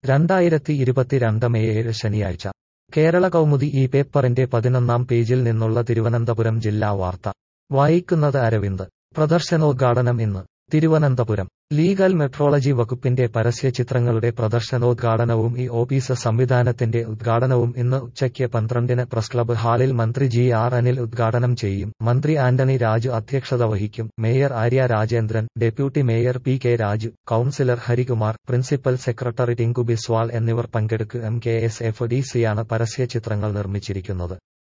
രണ്ടായിരത്തി ഇരുപത്തിരണ്ട് മെയ് ഏഴ് ശനിയാഴ്ച കേരള കൗമുദി ഈ പേപ്പറിന്റെ പതിനൊന്നാം പേജിൽ നിന്നുള്ള തിരുവനന്തപുരം ജില്ലാ വാർത്ത വായിക്കുന്നത് അരവിന്ദ് പ്രദർശനോദ്ഘാടനം ഇന്ന് തിരുവനന്തപുരം ലീഗൽ മെട്രോളജി വകുപ്പിന്റെ പരസ്യചിത്രങ്ങളുടെ പ്രദർശനോദ്ഘാടനവും ഈ ഓഫീസ് സംവിധാനത്തിന്റെ ഉദ്ഘാടനവും ഇന്ന് ഉച്ചയ്ക്ക് പന്ത്രണ്ടിന് പ്രസ് ക്ലബ്ബ് ഹാളിൽ മന്ത്രി ജി ആർ അനിൽ ഉദ്ഘാടനം ചെയ്യും മന്ത്രി ആന്റണി രാജു അധ്യക്ഷത വഹിക്കും mayor Arya Rajendran deputy mayor P K Raju councillor Harikumar principal secretary Tinku Biswal എന്നിവർ പങ്കെടുക്കും M K S F D സിയാണ് പരസ്യചിത്രങ്ങൾ നിർമ്മിച്ചിരിക്കുന്നത്